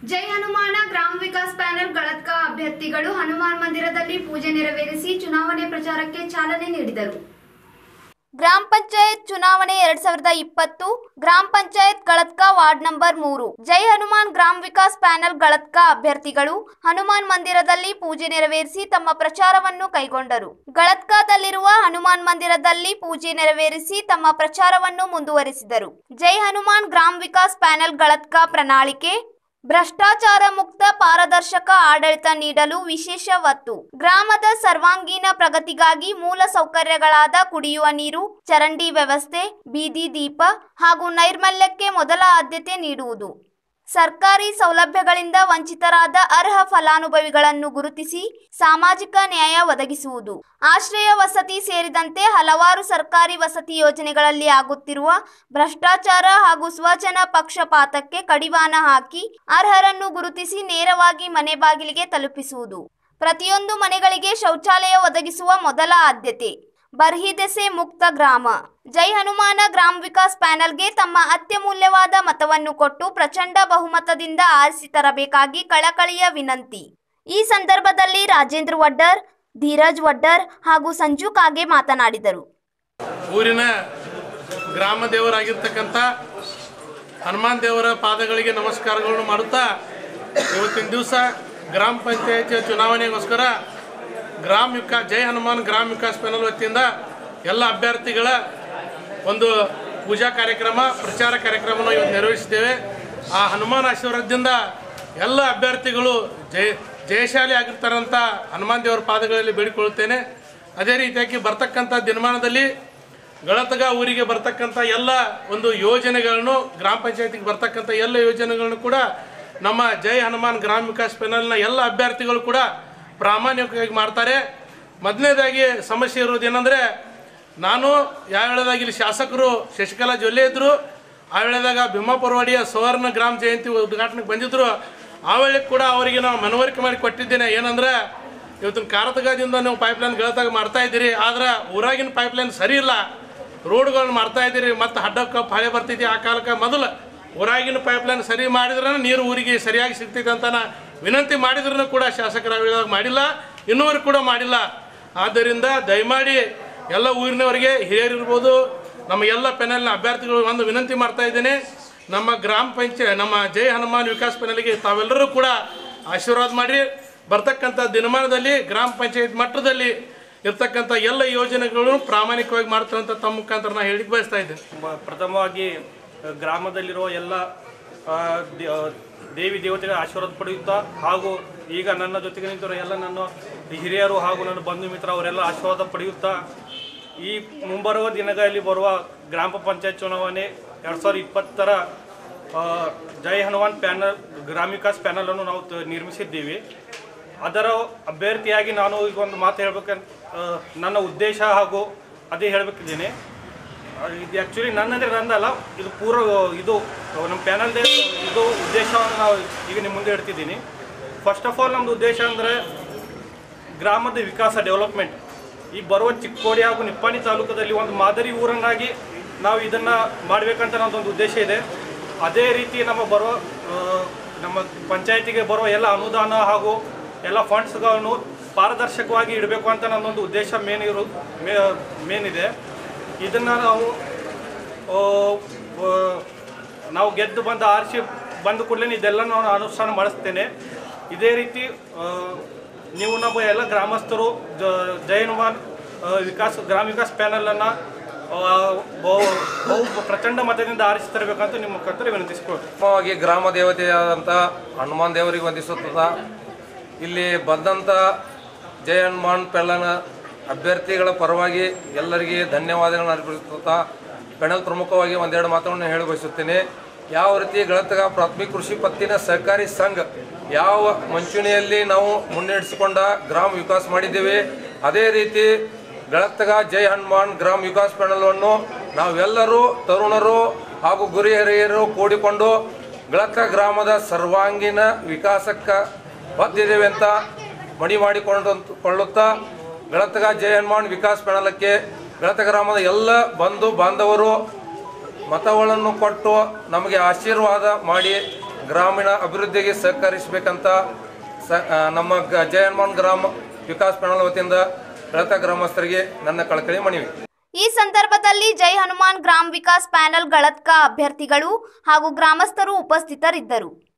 ಜೈ ಹನುಮಾನ ಗ್ರಾಮ ವಿಕಾಸ್ ಪ್ಯಾನೆಲ್ ಗಳತ್ಕ ಅಭ್ಯರ್ಥಿಗಳು ಹನುಮಾನ್ ಮಂದಿರದಲ್ಲಿ ಪೂಜೆ ನೆರವೇರಿಸಿ ಚುನಾವಣೆ ಪ್ರಚಾರಕ್ಕೆ ಚಾಲನೆ ನೀಡಿದರು ಗ್ರಾಮ ಪಂಚಾಯತ್ ಚುನಾವಣೆ ಎರಡ್ ಸಾವಿರದ ಇಪ್ಪತ್ತು ಗ್ರಾಮ ಪಂಚಾಯತ್ ಗಳತ್ಕ ವಾರ್ಡ್ ನಂಬರ್ ಮೂರು ಜೈ ಹನುಮಾನ್ ಗ್ರಾಮ ವಿಕಾಸ್ ಪ್ಯಾನೆಲ್ ಗಳತ್ಕ ಅಭ್ಯರ್ಥಿಗಳು ಹನುಮಾನ್ ಮಂದಿರದಲ್ಲಿ ಪೂಜೆ ನೆರವೇರಿಸಿ ತಮ್ಮ ಪ್ರಚಾರವನ್ನು ಕೈಗೊಂಡರು ಗಳತ್ಕದಲ್ಲಿರುವ ಹನುಮಾನ್ ಮಂದಿರದಲ್ಲಿ ಪೂಜೆ ನೆರವೇರಿಸಿ ತಮ್ಮ ಪ್ರಚಾರವನ್ನು ಮುಂದುವರಿಸಿದರು ಜೈ ಹನುಮಾನ್ ಗ್ರಾಮ ವಿಕಾಸ್ ಪ್ಯಾನೆಲ್ ಗಳತ್ಕ ಪ್ರಣಾಳಿಕೆ ಭ್ರಷ್ಟಾಚಾರ ಮುಕ್ತ ಪಾರದರ್ಶಕ ಆಡಳಿತ ನೀಡಲು ವಿಶೇಷ ಒತ್ತು ಗ್ರಾಮದ ಸರ್ವಾಂಗೀಣ ಪ್ರಗತಿಗಾಗಿ ಮೂಲ ಸೌಕರ್ಯಗಳಾದ ಕುಡಿಯುವ ನೀರು ಚರಂಡಿ ವ್ಯವಸ್ಥೆ ಬೀದಿ ದೀಪ ಹಾಗೂ ನೈರ್ಮಲ್ಯಕ್ಕೆ ಮೊದಲ ಆದ್ಯತೆ ನೀಡುವುದು ಸರ್ಕಾರಿ ಸೌಲಭ್ಯಗಳಿಂದ ವಂಚಿತರಾದ ಅರ್ಹ ಫಲಾನುಭವಿಗಳನ್ನು ಗುರುತಿಸಿ ಸಾಮಾಜಿಕ ನ್ಯಾಯ ಒದಗಿಸುವುದು ಆಶ್ರಯ ವಸತಿ ಸೇರಿದಂತೆ ಹಲವಾರು ಸರ್ಕಾರಿ ವಸತಿ ಯೋಜನೆಗಳಲ್ಲಿ ಆಗುತ್ತಿರುವ ಭ್ರಷ್ಟಾಚಾರ ಹಾಗೂ ಸ್ವಜನ ಪಕ್ಷಪಾತಕ್ಕೆ ಕಡಿವಾಣ ಹಾಕಿ ಅರ್ಹರನ್ನು ಗುರುತಿಸಿ ನೇರವಾಗಿ ಮನೆ ಬಾಗಿಲಿಗೆ ತಲುಪಿಸುವುದು ಪ್ರತಿಯೊಂದು ಮನೆಗಳಿಗೆ ಶೌಚಾಲಯ ಒದಗಿಸುವ ಮೊದಲ ಆದ್ಯತೆ ಬರ್ಹಿದೆಸೆ ಮುಕ್ತ ಗ್ರಾಮ ಜೈ ಹನುಮಾನ ಗ್ರಾಮ ವಿಕಾಸ್ ಪ್ಯಾನೆಲ್ಗೆ ತಮ್ಮ ಅತ್ಯಮೂಲ್ಯವಾದ ಮತವನ್ನು ಕೊಟ್ಟು ಪ್ರಚಂಡ ಬಹುಮತದಿಂದ ಆರಿಸಿ ತರಬೇಕಾಗಿ ಕಳಕಳಿಯ ವಿನಂತಿ ಈ ಸಂದರ್ಭದಲ್ಲಿ ರಾಜೇಂದ್ರ ವಡ್ಡರ್ ಧೀರಜ್ ವಡ್ಡರ್ ಹಾಗೂ ಸಂಜು ಕಾಗೆ ಮಾತನಾಡಿದರು ಊರಿನ ಗ್ರಾಮ ದೇವರಾಗಿರ್ತಕ್ಕಂಥ ಹನುಮಾನ್ ದೇವರ ಪಾದಗಳಿಗೆ ನಮಸ್ಕಾರಗಳನ್ನು ಮಾಡುತ್ತಾ ಇವತ್ತಿನ ದಿವಸ ಗ್ರಾಮ ಪಂಚಾಯತ್ ಚುನಾವಣೆಗೋಸ್ಕರ ಗ್ರಾಮ ವಿಕಾಸ್ ಜೈ ಹನುಮಾನ್ ಗ್ರಾಮ ವಿಕಾಸ್ ಪ್ಯಾನಲ್ ವತಿಯಿಂದ ಎಲ್ಲ ಅಭ್ಯರ್ಥಿಗಳ ಒಂದು ಪೂಜಾ ಕಾರ್ಯಕ್ರಮ ಪ್ರಚಾರ ಕಾರ್ಯಕ್ರಮವನ್ನು ಇವತ್ತು ನಿರ್ವಹಿಸಿದ್ದೇವೆ ಆ ಹನುಮಾನ್ ಆಶೀರ್ವಾದದಿಂದ ಎಲ್ಲ ಅಭ್ಯರ್ಥಿಗಳು ಜಯ ಜಯಶಾಲಿ ಆಗಿರ್ತಾರಂತ ಹನುಮಾನ್ ದೇವರ ಪಾದಗಳಲ್ಲಿ ಬೇಡಿಕೊಳ್ಳುತ್ತೇನೆ ಅದೇ ರೀತಿಯಾಗಿ ಬರ್ತಕ್ಕಂಥ ದಿನಮಾನದಲ್ಲಿ ಗಳತಗ ಊರಿಗೆ ಬರ್ತಕ್ಕಂಥ ಎಲ್ಲ ಒಂದು ಯೋಜನೆಗಳನ್ನು ಗ್ರಾಮ ಪಂಚಾಯತಿಗೆ ಬರ್ತಕ್ಕಂಥ ಎಲ್ಲ ಯೋಜನೆಗಳನ್ನು ಕೂಡ ನಮ್ಮ ಜೈ ಹನುಮಾನ್ ಗ್ರಾಮ ವಿಕಾಸ್ ಪ್ಯಾನಲ್ನ ಎಲ್ಲ ಅಭ್ಯರ್ಥಿಗಳು ಕೂಡ ಪ್ರಾಮಾಣಿಕವಾಗಿ ಮಾಡ್ತಾರೆ ಮೊದಲನೇದಾಗಿ ಸಮಸ್ಯೆ ಇರೋದೇನೆಂದರೆ ನಾನು ಯಾವ ವೇಳೆದಾಗ ಇಲ್ಲಿ ಶಾಸಕರು ಶಶಿಕಲಾ ಜೊಲ್ಲೆ ಇದ್ದರು ಆ ವೇಳೆದಾಗ ಭೀಮಾಪುರವಾಡಿಯ ಸುವರ್ಣ ಗ್ರಾಮ ಜಯಂತಿ ಉದ್ಘಾಟನೆಗೆ ಬಂದಿದ್ದರು ಆ ವೇಳೆ ಕೂಡ ಅವರಿಗೆ ನಾವು ಮನವರಿಕೆ ಮಾಡಿ ಕೊಟ್ಟಿದ್ದೇನೆ ಏನಂದ್ರೆ ಇವತ್ತಿನ ಕಾರತಗದಿಂದ ನೀವು ಪೈಪ್ಲೈನ್ ಗಳತಾಗ ಮಾಡ್ತಾ ಇದ್ದೀರಿ ಆದ್ರೆ ಊರಾಗಿನ ಪೈಪ್ಲೈನ್ ಸರಿ ಇಲ್ಲ ರೋಡ್ಗಳನ್ನ ಮಾಡ್ತಾ ಇದ್ದೀರಿ ಮತ್ತು ಹಡ್ಡಕ್ಕೆ ಹಳೆ ಬರ್ತಿದ್ದೆ ಆ ಕಾಲಕ್ಕೆ ಮೊದಲು ಊರಾಗಿನ ಪೈಪ್ಲೈನ್ ಸರಿ ಮಾಡಿದ್ರೆ ನೀರು ಊರಿಗೆ ಸರಿಯಾಗಿ ಸಿಗ್ತೈತೆ ಅಂತ ನಾ ವಿನಂತಿ ಮಾಡಿದ್ರೂ ಕೂಡ ಶಾಸಕರ ವೇಳೆದಾಗ ಮಾಡಿಲ್ಲ ಇನ್ನೂವರೆಗೆ ಕೂಡ ಮಾಡಿಲ್ಲ ಆದ್ದರಿಂದ ದಯಮಾಡಿ ಎಲ್ಲ ಊರಿನವರಿಗೆ ಹಿರಿಯರಿರ್ಬೋದು ನಮ್ಮ ಎಲ್ಲ ಪೆನಲ್ನ ಅಭ್ಯರ್ಥಿಗಳು ಒಂದು ವಿನಂತಿ ಮಾಡ್ತಾ ಇದ್ದೇನೆ ನಮ್ಮ ಗ್ರಾಮ ಪಂಚಾಯತ್ ನಮ್ಮ ಜೈ ಹನುಮಾನ್ ವಿಕಾಸ್ ಪೆನಲ್ಗೆ ತಾವೆಲ್ಲರೂ ಕೂಡ ಆಶೀರ್ವಾದ ಮಾಡಿ ಬರ್ತಕ್ಕಂಥ ದಿನಮಾನದಲ್ಲಿ ಗ್ರಾಮ ಪಂಚಾಯತ್ ಮಟ್ಟದಲ್ಲಿ ಇರ್ತಕ್ಕಂಥ ಎಲ್ಲ ಯೋಜನೆಗಳನ್ನು ಪ್ರಾಮಾಣಿಕವಾಗಿ ಮಾಡ್ತಾರೆ ಅಂತ ತಮ್ಮ ಮುಖಾಂತರ ನಾನು ಹೇಳಿಕ್ಕೆ ಬಯಸ್ತಾ ಇದ್ದೇನೆ ಮ- ಪ್ರಥಮವಾಗಿ ಅ, ಗ್ರಾಮದಲ್ಲಿರುವ ಎಲ್ಲ ಆ, ದೇ- ಆ, ದೇವಿ ದೇವತೆಗಳ ಆಶೀರ್ವಾದ ಪಡೆಯುತ್ತಾ ಹಾಗೂ ಈಗ ನನ್ನ ಜೊತೆಗೆ ನಿಂತಿರೋ ಎಲ್ಲ ನನ್ನ ಹಿರಿಯರು ಹಾಗೂ ನನ್ನ ಬಂಧು ಮಿತ್ರ ಅವರೆಲ್ಲ ಆಶೀರ್ವಾದ ಪಡೆಯುತ್ತಾ ಈ ಮುಂಬರುವ ದಿನಗಳಲ್ಲಿ ಬರುವ ಗ್ರಾಮ ಪಂಚಾಯತ್ ಚುನಾವಣೆ ಎರಡು ಸಾವಿರದ ಇಪ್ಪತ್ತರ ಆ, ಜೈ ಹನುಮಾನ್ ಪ್ಯಾನಲ್ ಗ್ರಾಮ ವಿಕಾಸ್ ಪ್ಯಾನಲನ್ನು ನಾವು ತ- ನಿರ್ಮಿಸಿದ್ದೀವಿ ಅದರ ಅಭ್ಯರ್ಥಿಯಾಗಿ ನಾನು ಈಗ ಒಂದು ಮಾತು ಹೇಳ್ಬೇಕಂತ ಆ, ನನ್ನ ಉದ್ದೇಶ ಹಾಗೂ ಅದೇ ಹೇಳಬೇಕಿದ್ದೇನೆ ಇದು ಆ್ಯಕ್ಚುಲಿ ನನ್ನಂದ್ರೆ ನಂದಲ್ಲ ಇದು ಪೂರ್ವ ಇದು ನಮ್ಮ ಪ್ಯಾನಲ್ದೇ ಇದು ಉದ್ದೇಶವನ್ನು ನಾವು ಈಗ ನಿಮ್ಮ ಮುಂದೆ ಇಡ್ತಿದ್ದೀನಿ ಫಸ್ಟ್ ಆಫ್ ಆಲ್ ನಮ್ಮದು ಉದ್ದೇಶ ಅಂದರೆ ಗ್ರಾಮದ ವಿಕಾಸ ಡೆವಲಪ್ಮೆಂಟ್ ಈ ಬರುವ ಚಿಕ್ಕೋಡಿ ಹಾಗೂ ನಿಪ್ಪಾಣಿ ತಾಲೂಕದಲ್ಲಿ ಒಂದು ಮಾದರಿ ಊರನ್ನಾಗಿ ನಾವು ಇದನ್ನು ಮಾಡಬೇಕಂತ ನಮ್ಮದೊಂದು ಉದ್ದೇಶ ಇದೆ ಅದೇ ರೀತಿ ನಮ್ಮ ಬರುವ ಆ, ನಮ್ಮ ಪಂಚಾಯತಿಗೆ ಬರುವ ಎಲ್ಲ ಅನುದಾನ ಹಾಗೂ ಎಲ್ಲ ಫಂಡ್ಸ್ಗಳನ್ನು ಪಾರದರ್ಶಕವಾಗಿ ಇಡಬೇಕು ಅಂತ ನನ್ನೊಂದು ಉದ್ದೇಶ ಮೇನ್ ಇರು ಮೇನ್ ಇದೆ ಇದನ್ನು ನಾವು ಆ, ಆ, ನಾವು ಗೆದ್ದು ಬಂದ ಆರಿಸಿ ಬಂದ ಕೂಡಲೇ ಇದೆಲ್ಲ ನಾನು ಅನುಷ್ಠಾನ ಮಾಡಿಸ್ತೇನೆ ಇದೇ ರೀತಿ ಆ, ನೀವು ನಮ್ಮ ಎಲ್ಲ ಗ್ರಾಮಸ್ಥರು ಜ ಜೈನುಮಾನ್ ವಿಕಾಸ್ ಗ್ರಾಮ ವಿಕಾಸ್ ಪ್ಯಾನಲನ್ನು ಬಹು ಬಹು ಪ್ರಚಂಡ ಮತದಿಂದ ಆರಿಸಿ ತರಬೇಕಂತ ನಿಮ್ಮ ಮುಖಾಂತರ ವಿನಂತಿಸಿಕೊಳ್ತೀನಿ ಪ್ರಥಮವಾಗಿ ಗ್ರಾಮ ದೇವತೆಯಾದಂಥ ಹನುಮಾನ್ ದೇವರಿಗೆ ವಂದಿಸುತ್ತ ಇಲ್ಲಿ ಬಂದಂಥ ಜಯ ಹನುಮಾನ್ ಪೆಲ್ಲನ ಅಭ್ಯರ್ಥಿಗಳ ಪರವಾಗಿ ಎಲ್ಲರಿಗೆ ಧನ್ಯವಾದಗಳನ್ನು ಅರ್ಪಿಸುತ್ತಾ ಪೆಣಲ್ ಪ್ರಮುಖವಾಗಿ ಒಂದೆರಡು ಮಾತುಗಳನ್ನು ಹೇಳಿ ಬಯಸುತ್ತೇನೆ ಯಾವ ರೀತಿ ಗಳತಗ ಪ್ರಾಥಮಿಕ ಕೃಷಿ ಪತ್ತಿನ ಸಹಕಾರಿ ಸಂಘ ಯಾವ ಮಂಚೂಣಿಯಲ್ಲಿ ನಾವು ಮುನ್ನಡೆಸಿಕೊಂಡ ಗ್ರಾಮ ವಿಕಾಸ ಮಾಡಿದ್ದೇವೆ ಅದೇ ರೀತಿ ಗಳತ್ತಗ ಜೈ ಹನುಮಾನ್ ಗ್ರಾಮ ವಿಕಾಸ್ ಪ್ಯಾನಲನ್ನು ನಾವೆಲ್ಲರೂ ತರುಣರು ಹಾಗೂ ಗುರಿ ಹಿರಿಯರು ಕೂಡಿಕೊಂಡು ಗಳತ್ತ ಗ್ರಾಮದ ಸರ್ವಾಂಗೀಣ ವಿಕಾಸಕ್ಕೆ ಬದ್ಧಿದ್ದೇವೆ ಅಂತ ಮಡಿ ಮಾಡಿಕೊಂಡು ಕೊಳ್ಳುತ್ತಾ ಗಳತ್ತಗ ಜೈ ಹನುಮಾನ್ ವಿಕಾಸ್ ಪ್ಯಾನಲಕ್ಕೆ ಗಳತ್ತ ಗ್ರಾಮದ ಎಲ್ಲ ಬಂಧು ಬಾಂಧವರು ಮತಗಳನ್ನು ಕೊಟ್ಟು ನಮಗೆ ಆಶೀರ್ವಾದ ಮಾಡಿ ಗ್ರಾಮೀಣ ಅಭಿವೃದ್ಧಿಗೆ ಸಹಕರಿಸಬೇಕಂತ ಸ ಆ, ನಮ್ಮ ಗ- ಜಯ ಹನುಮಾನ್ ಗ್ರಾಮ ವಿಕಾಸ್ ಪ್ಯಾನಲ್ ವತಿಯಿಂದ ರಥ ಗ್ರಾಮಸ್ಥರಿಗೆ ನನ್ನ ಕಳಕಳಿ ಮನವಿ ಈ ಸಂದರ್ಭದಲ್ಲಿ ಜೈ ಹನುಮಾನ್ ಗ್ರಾಮ್ ವಿಕಾಸ್ ಪ್ಯಾನೆಲ್ ಗಳತ್ಕ ಅಭ್ಯರ್ಥಿಗಳು ಹಾಗೂ ಗ್ರಾಮಸ್ಥರು ಉಪಸ್ಥಿತರಿದ್ದರು